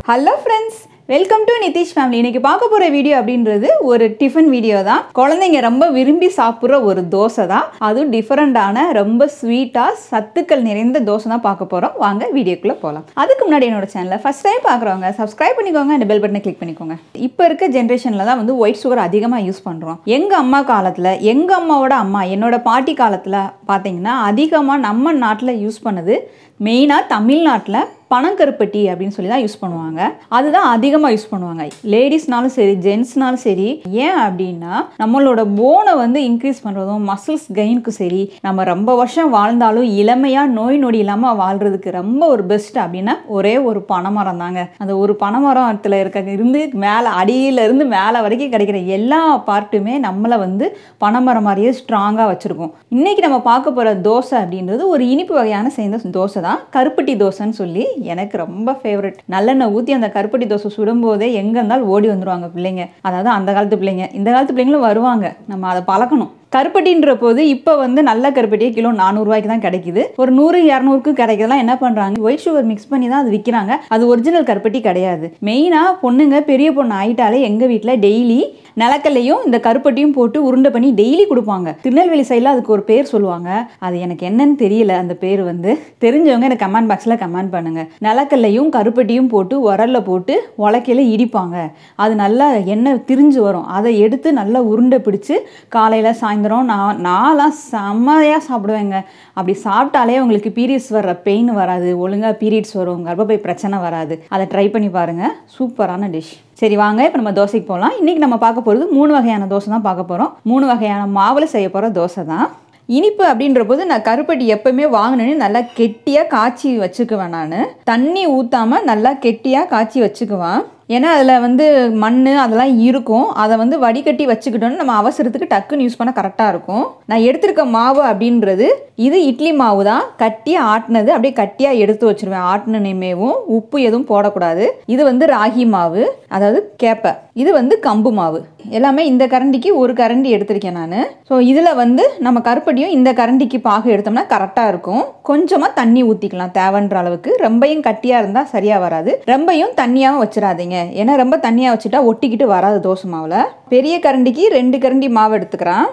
hello friends welcome to Nitish family இன்னைக்கு பார்க்க போகிற வீடியோ அப்படின்றது ஒரு டிஃபன் வீடியோ தான் குழந்தைங்க ரொம்ப விரும்பி சாப்பிட்ற ஒரு தோசை தான் அதுவும் டிஃப்ரெண்டான ரொம்ப ஸ்வீட்டாக சத்துக்கள் நிறைந்த தோசை தான் பார்க்க போகிறோம் வாங்க வீடியோக்குள்ளே போகலாம் அதுக்கு முன்னாடி என்னோட சேனலை ஃபஸ்ட் டைம் பார்க்குறவங்க சப்ஸ்கிரைப் பண்ணிக்கோங்க அந்த பெல் பட்டனை கிளிக் பண்ணிக்கோங்க இப்போ இருக்க ஜென்ரேஷனில் தான் வந்து ஒயிட் சுகர் அதிகமாக யூஸ் பண்ணுறோம் எங்கள் அம்மா காலத்தில் எங்கள் அம்மாவோட அம்மா என்னோட பாட்டி காலத்தில் பார்த்தீங்கன்னா அதிகமாக நம்ம நாட்டில் யூஸ் பண்ணது மெயினாக தமிழ்நாட்டில் பனங்கருப்பட்டி அப்படின்னு சொல்லி தான் யூஸ் பண்ணுவாங்க அதுதான் அதிகமாக யூஸ் பண்ணுவாங்க லேடிஸ்னாலும் சரி ஜென்ட்ஸ்னாலும் சரி ஏன் அப்படின்னா நம்மளோட போனை வந்து இன்க்ரீஸ் பண்ணுறதும் மசில்ஸ் கெயினுக்கு சரி நம்ம ரொம்ப வருஷம் வாழ்ந்தாலும் இளமையாக நோய் நொடி இல்லாமல் வாழ்கிறதுக்கு ரொம்ப ஒரு பெஸ்ட் அப்படின்னா ஒரே ஒரு பனைமரம் தாங்க அந்த ஒரு பனைமரத்தில் இருக்க இருந்து மேலே அடியில இருந்து மேலே வரைக்கும் கிடைக்கிற எல்லா பார்ட்டுமே நம்மளை வந்து பனைமரம் மாதிரியே ஸ்ட்ராங்காக வச்சுருக்கோம் இன்றைக்கி நம்ம பார்க்க போகிற தோசை அப்படின்றது ஒரு இனிப்பு வகையான சேர்ந்த தோசை தான் கருப்பட்டி தோசைன்னு சொல்லி எனக்கு ரொம்ப ஃபேவரட் நல்லெண்ணெய் ஊற்றி அந்த கருப்பட்டி தோசை சுடும்போதே எங்கே இருந்தாலும் ஓடி வந்துருவாங்க பிள்ளைங்க அதாவது அந்த காலத்து பிள்ளைங்க இந்த காலத்து பிள்ளைங்களும் வருவாங்க நம்ம அதை பழக்கணும் கருப்பட்டின்ற போது இப்போ வந்து நல்ல கருப்பட்டியே கிலோ நானூறுரூவாய்க்கு தான் கிடைக்குது ஒரு நூறு இரநூறுக்கு கிடைக்கிறதுலாம் என்ன பண்ணுறாங்க ஒயிட் சுகர் மிக்ஸ் பண்ணி தான் அது விற்கிறாங்க அது ஒரிஜினல் கருப்பட்டி கிடையாது மெயினாக பொண்ணுங்க பெரிய பொண்ணு ஆயிட்டாலே எங்கள் வீட்டில் டெய்லி நிலக்கல்லையும் இந்த கருப்பட்டியும் போட்டு உருண்டை பண்ணி டெய்லி கொடுப்பாங்க திருநெல்வேலி சைடில் அதுக்கு ஒரு பேர் சொல்லுவாங்க அது எனக்கு என்னன்னு தெரியல அந்த பேர் வந்து தெரிஞ்சவங்க எனக்கு கமெண்ட் பாக்ஸில் கமெண்ட் பண்ணுங்கள் நிலக்கல்லையும் கருப்பட்டியும் போட்டு உரல்ல போட்டு உலக்கையில் இடிப்பாங்க அது நல்லா எண்ணெய் திரிஞ்சு வரும் அதை எடுத்து நல்லா உருண்டை பிடிச்சு காலையில் சாயந்தரம் நான் நான்லாம் செம்மையாக சாப்பிடுவேங்க அப்படி சாப்பிட்டாலே உங்களுக்கு பீரியட்ஸ் வர்ற பெயின் வராது ஒழுங்காக பீரியட்ஸ் வரும் கர்ப்பப்பை பிரச்சனை வராது அதை ட்ரை பண்ணி பாருங்கள் சூப்பரான டிஷ் சரி வாங்க இப்போ நம்ம தோசைக்கு போகலாம் இன்றைக்கி நம்ம பார்க்க போகிறது மூணு வகையான தோசை தான் பார்க்க போகிறோம் மூணு வகையான மாவில் செய்ய போகிற தோசை தான் இனிப்பு அப்படின்ற போது நான் கருப்பட்டி எப்பவுமே வாங்கினேன்னு நல்லா கெட்டியாக காய்ச்சி வச்சுக்குவேன் நான் தண்ணி ஊற்றாமல் நல்லா கெட்டியாக காய்ச்சி வச்சுக்குவேன் ஏன்னா அதில் வந்து மண் அதெல்லாம் இருக்கும் அதை வந்து வடிகட்டி வச்சுக்கிட்டோன்னு நம்ம அவசரத்துக்கு டக்குன்னு யூஸ் பண்ண கரெக்டாக இருக்கும் நான் எடுத்திருக்க மாவு அப்படின்றது இது இட்லி மாவு தான் கட்டியாக ஆட்டினது அப்படியே கட்டியாக எடுத்து வச்சுருவேன் ஆட்டினனைமேவும் உப்பு எதுவும் போடக்கூடாது இது வந்து ராகி மாவு அதாவது கேப்பை இது வந்து கம்பு மாவு எல்லாமே இந்த கரண்டிக்கு ஒரு கரண்டி எடுத்திருக்கேன் நான் ஸோ இதில் வந்து நம்ம கருப்பட்டியும் இந்த கரண்டிக்கு பாகு எடுத்தோம்னா கரெக்டாக இருக்கும் கொஞ்சமாக தண்ணி ஊற்றிக்கலாம் தேவைன்ற அளவுக்கு ரொம்பையும் கட்டியாக இருந்தால் சரியாக வராது ரொம்பையும் தண்ணியாகவும் வச்சிடாதீங்க ஏன்னா ரொம்ப தண்ணியாக வச்சுட்டா ஒட்டிக்கிட்டு வராது தோசை மாவில் பெரிய கரண்டிக்கு ரெண்டு கரண்டி மாவு எடுத்துக்கிறேன்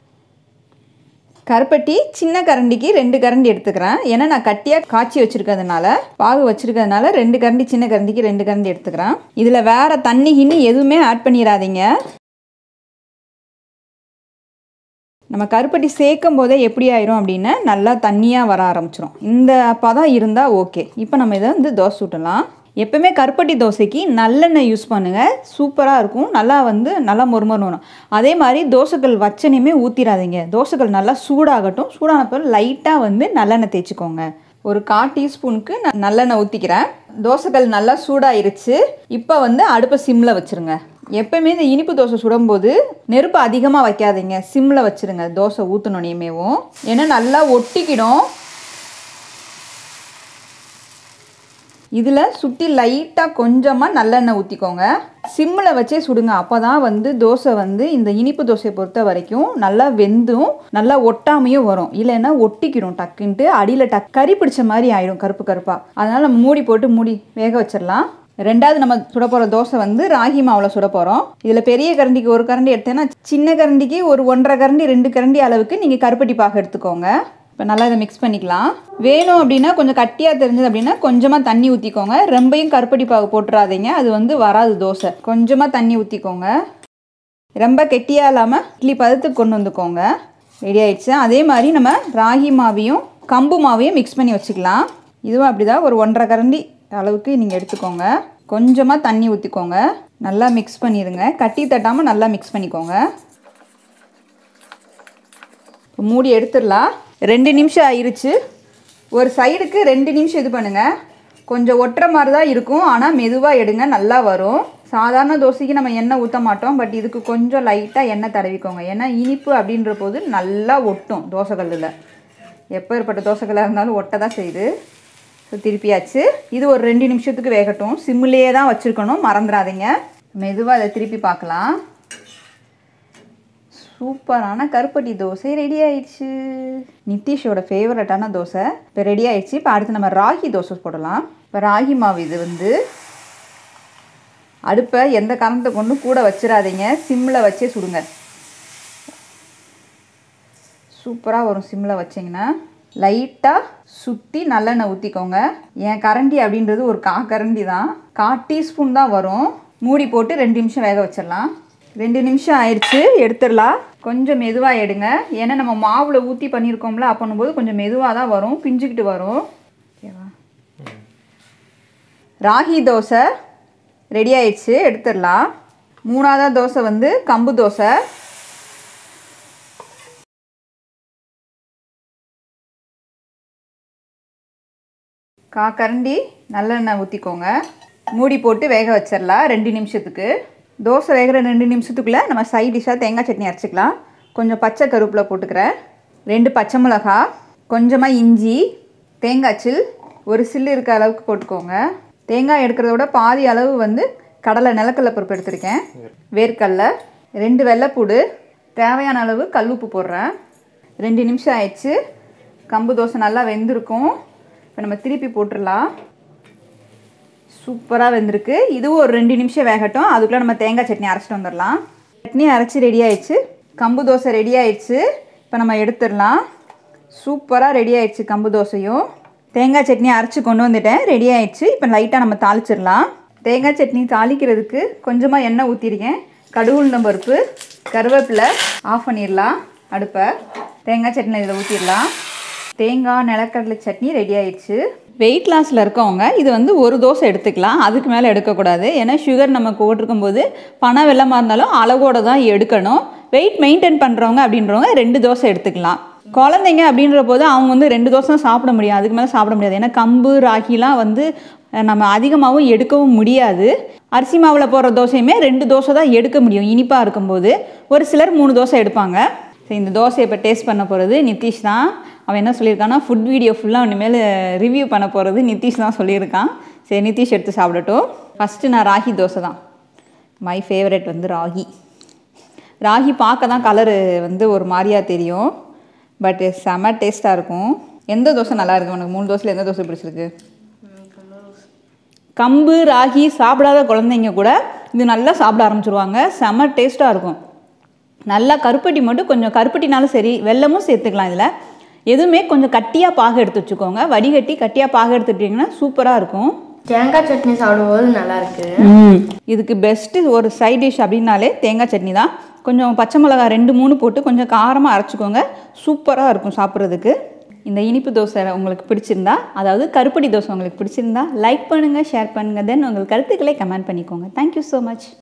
கருப்பட்டி சின்ன கரண்டிக்கு ரெண்டு கரண்டி எடுத்துக்கிறேன் ஏன்னா நான் கட்டியாக காய்ச்சி வச்சுருக்கிறதுனால பாகு வச்சுருக்கிறதுனால ரெண்டு கரண்டி சின்ன கரண்டிக்கு ரெண்டு கரண்டி எடுத்துக்கிறேன் இதில் வேறு தண்ணி கிண்ணி எதுவுமே ஆட் பண்ணிடாதீங்க நம்ம கருப்பட்டி சேர்க்கும் போதே எப்படி ஆயிரும் அப்படின்னா நல்லா தண்ணியாக வர ஆரம்பிச்சிரும் இந்த பதம் இருந்தால் ஓகே இப்போ நம்ம இதை வந்து தோசை சுட்டலாம் எப்பவுமே கருப்பட்டி தோசைக்கு நல்லெண்ணெய் யூஸ் பண்ணுங்கள் சூப்பராக இருக்கும் நல்லா வந்து நல்லா மொறுமொறுணும் அதே மாதிரி தோசைகள் வச்சனையுமே ஊற்றிடாதீங்க தோசைகள் நல்லா சூடாகட்டும் சூடானப்போ லைட்டாக வந்து நல்லெண்ணெய் தேய்ச்சிக்கோங்க ஒரு கா டீஸ்பூனுக்கு நான் நல்லெண்ணெய் ஊற்றிக்கிறேன் தோசைகள் நல்லா சூடாயிருச்சு இப்போ வந்து அடுப்பை சிம்மில் வச்சுருங்க எப்பவுமே இந்த இனிப்பு தோசை சுடும்போது நெருப்பு அதிகமாக வைக்காதீங்க சிம்மில் வச்சுருங்க தோசை ஊற்றணுனையுமேவும் ஏன்னா நல்லா ஒட்டிக்கிடும் இதில் சுற்றி லைட்டாக கொஞ்சமாக நல்லெண்ணெய் ஊற்றிக்கோங்க சிம்மில் வச்சே சுடுங்க அப்போ தான் வந்து தோசை வந்து இந்த இனிப்பு தோசையை பொறுத்த வரைக்கும் நல்லா வெந்தும் நல்லா ஒட்டாமையும் வரும் இல்லைன்னா ஒட்டிக்கிடும் டக்குன்ட்டு அடியில் டக் கறி பிடிச்ச மாதிரி ஆயிடும் கருப்பு கருப்பாக அதனால் நம்ம மூடி போட்டு மூடி வேக வச்சிடலாம் ரெண்டாவது நம்ம சுட போகிற தோசை வந்து ராகி மாவில் சுட போகிறோம் இதில் பெரிய கரண்டிக்கு ஒரு கரண்டி எடுத்தேன்னா சின்ன கரண்டிக்கு ஒரு ஒன்றரை கரண்டி ரெண்டு கரண்டி அளவுக்கு நீங்கள் கருப்பட்டி பாக எடுத்துக்கோங்க இப்போ நல்லா இதை மிக்ஸ் பண்ணிக்கலாம் வேணும் அப்படின்னா கொஞ்சம் கட்டியாக தெரிஞ்சது அப்படின்னா கொஞ்சமாக தண்ணி ஊற்றிக்கோங்க ரொம்பையும் கருப்பட்டி பாகு போட்டுறாதீங்க அது வந்து வராது தோசை கொஞ்சமாக தண்ணி ஊற்றிக்கோங்க ரொம்ப கெட்டியாக இல்லாமல் இட்லி பதத்துக்கு கொண்டு வந்துக்கோங்க ரெடி ஆயிடுச்சு அதே மாதிரி நம்ம ராகி மாவையும் கம்பு மாவையும் மிக்ஸ் பண்ணி வச்சுக்கலாம் இதுவும் அப்படி தான் ஒரு ஒன்றரை கரண்டி அளவுக்கு நீங்கள் எடுத்துக்கோங்க கொஞ்சமாக தண்ணி ஊற்றிக்கோங்க நல்லா மிக்ஸ் பண்ணிடுங்க கட்டி தட்டாமல் நல்லா மிக்ஸ் பண்ணிக்கோங்க இப்போ மூடி எடுத்துடலாம் ரெண்டு நிமிஷம் ஆயிருச்சு ஒரு சைடுக்கு ரெண்டு நிமிஷம் இது பண்ணுங்கள் கொஞ்சம் ஒட்டுற மாதிரி தான் இருக்கும் ஆனால் மெதுவாக எடுங்க நல்லா வரும் சாதாரண தோசைக்கு நம்ம எண்ணெய் ஊற்ற மாட்டோம் பட் இதுக்கு கொஞ்சம் லைட்டாக எண்ணெய் தடவிக்கோங்க ஏன்னா இனிப்பு அப்படின்ற போது நல்லா ஒட்டும் தோசைக்கல்லில் எப்போ ஏற்பட்ட தோசைக்கல்லாக இருந்தாலும் ஒட்ட தான் செய்யுது ஸோ திருப்பியாச்சு இது ஒரு ரெண்டு நிமிஷத்துக்கு வேகட்டும் சிம்மிலேயே தான் வச்சுருக்கணும் மறந்துடாதீங்க மெதுவாக அதை திருப்பி பார்க்கலாம் சூப்பரான கருப்பட்டி தோசை ரெடி ஆயிடுச்சு நிதிஷோட ஃபேவரட்டான தோசை இப்போ ரெடி ஆயிடுச்சு இப்போ அடுத்து நம்ம ராகி தோசை போடலாம் இப்போ ராகி மாவு இது வந்து அடுப்பை எந்த காரணத்தை கொண்டும் கூட வச்சிடாதீங்க சிம்மில் வச்சே சுடுங்க சூப்பராக வரும் சிம்மில் வச்சிங்கன்னா லைட்டாக சுற்றி நல்லெண்ணெய் ஊற்றிக்கோங்க என் கரண்டி அப்படின்றது ஒரு கா கரண்டி தான் கா டீஸ்பூன் தான் வரும் மூடி போட்டு ரெண்டு நிமிஷம் வேக வச்சிடலாம் ரெண்டு நிமிஷம் ஆயிடுச்சு எடுத்துடலாம் கொஞ்சம் மெதுவாக எடுங்க ஏன்னா நம்ம மாவில் ஊற்றி பண்ணியிருக்கோம்ல அப்போனும்போது கொஞ்சம் மெதுவாக தான் வரும் பிஞ்சுக்கிட்டு வரும் ஓகேவா ராகி தோசை ரெடி ஆயிடுச்சு எடுத்துடலாம் மூணாவது தோசை வந்து கம்பு தோசை கா கரண்டி நல்லெண்ணெய் ஊற்றிக்கோங்க மூடி போட்டு வேக வச்சிடலாம் ரெண்டு நிமிஷத்துக்கு தோசை வேகிற ரெண்டு நிமிஷத்துக்குள்ளே நம்ம சைட் டிஷ்ஷாக தேங்காய் சட்னி அரைச்சிக்கலாம் கொஞ்சம் பச்சை கருவேப்பிலை போட்டுக்கிறேன் ரெண்டு பச்சை மிளகா கொஞ்சமாக இஞ்சி தேங்காய் சில் ஒரு சில்லு இருக்க அளவுக்கு போட்டுக்கோங்க தேங்காய் எடுக்கிறத விட பாதி அளவு வந்து கடலை நிலக்கடலை பருப்பு எடுத்திருக்கேன் வேர்க்கடல ரெண்டு வெள்ளைப்பூடு தேவையான அளவு கல்லுப்பு போடுறேன் ரெண்டு நிமிஷம் ஆயிடுச்சு கம்பு தோசை நல்லா வெந்திருக்கும் இப்போ நம்ம திருப்பி போட்டுடலாம் சூப்பராக வெந்திருக்கு இதுவும் ஒரு ரெண்டு நிமிஷம் வேகட்டும் அதுக்குள்ளே நம்ம தேங்காய் சட்னி அரைச்சிட்டு வந்துடலாம் சட்னி அரைச்சி ரெடி ஆயிடுச்சு கம்பு தோசை ரெடி ஆயிடுச்சு இப்போ நம்ம எடுத்துடலாம் சூப்பராக ரெடி ஆயிடுச்சு கம்பு தோசையும் தேங்காய் சட்னி அரைச்சி கொண்டு வந்துட்டேன் ரெடி ஆயிடுச்சு இப்போ லைட்டாக நம்ம தாளிச்சிடலாம் தேங்காய் சட்னி தாளிக்கிறதுக்கு கொஞ்சமாக எண்ணெய் ஊற்றிருக்கேன் கடுகு உளுந்தம் பருப்பு கருவேப்பிலை ஆஃப் பண்ணிடலாம் அடுப்பை தேங்காய் சட்னி இதில் ஊற்றிடலாம் தேங்காய் நிலக்கடலை சட்னி ரெடி ஆயிடுச்சு வெயிட் லாஸில் இருக்கவங்க இது வந்து ஒரு தோசை எடுத்துக்கலாம் அதுக்கு மேலே எடுக்கக்கூடாது ஏன்னா சுகர் நமக்கு போட்டிருக்கும் போது பணம் வெள்ளமாக இருந்தாலும் அளவோடு தான் எடுக்கணும் வெயிட் மெயின்டைன் பண்ணுறவங்க அப்படின்றவங்க ரெண்டு தோசை எடுத்துக்கலாம் குழந்தைங்க அப்படின்ற போது அவங்க வந்து ரெண்டு தோசை தான் சாப்பிட முடியும் அதுக்கு மேலே சாப்பிட முடியாது ஏன்னா கம்பு ராகிலாம் வந்து அஹ், நம்ம அதிகமாகவும் எடுக்கவும் முடியாது அரிசி மாவில் போடுற தோசையுமே ரெண்டு தோசை தான் எடுக்க முடியும் இனிப்பாக இருக்கும்போது ஒரு சிலர் மூணு தோசை எடுப்பாங்க சரி இந்த தோசையை இப்போ டேஸ்ட் பண்ண போகிறது நிதிஷ் தான் அவன் என்ன சொல்லியிருக்கான்னா ஃபுட் வீடியோ ஃபுல்லாக இனிமேல் ரிவ்யூ பண்ண போகிறது நிதிஷ் தான் சொல்லியிருக்கான் சரி நிதிஷ் எடுத்து சாப்பிடட்டும் ஃபஸ்ட்டு நான் ராகி தோசை தான் மை ஃபேவரட் வந்து ராகி ராகி பார்க்க தான் கலரு வந்து ஒரு மாதிரியா தெரியும் பட் செம டேஸ்ட்டாக இருக்கும் எந்த தோசை நல்லா இருக்கு உனக்கு மூணு தோசையில் எந்த தோசை பிடிச்சிருக்கு கம்பு ராகி சாப்பிடாத குழந்தைங்க கூட இது நல்லா சாப்பிட ஆரம்பிச்சிருவாங்க செம டேஸ்ட்டாக இருக்கும் நல்லா கருப்பட்டி மட்டும் கொஞ்சம் கருப்பட்டினாலும் சரி வெல்லமும் சேர்த்துக்கலாம் இதில் எதுவுமே கொஞ்சம் கட்டியாக பாக எடுத்து வச்சுக்கோங்க வடிகட்டி கட்டியாக பாக எடுத்துட்டிங்கன்னா சூப்பராக இருக்கும் தேங்காய் சட்னி சாப்பிடும்போது நல்லா இருக்கு இதுக்கு பெஸ்ட்டு ஒரு சைட் டிஷ் அப்படின்னாலே தேங்காய் சட்னி தான் கொஞ்சம் பச்சை மிளகாய் ரெண்டு மூணு போட்டு கொஞ்சம் காரமாக அரைச்சிக்கோங்க சூப்பராக இருக்கும் சாப்பிட்றதுக்கு இந்த இனிப்பு தோசை உங்களுக்கு பிடிச்சிருந்தா அதாவது கருப்பட்டி தோசை உங்களுக்கு பிடிச்சிருந்தா லைக் பண்ணுங்கள் ஷேர் பண்ணுங்கள் தென் உங்கள் கருத்துக்களை கமெண்ட் பண்ணிக்கோங்க தேங்க்யூ ஸோ மச்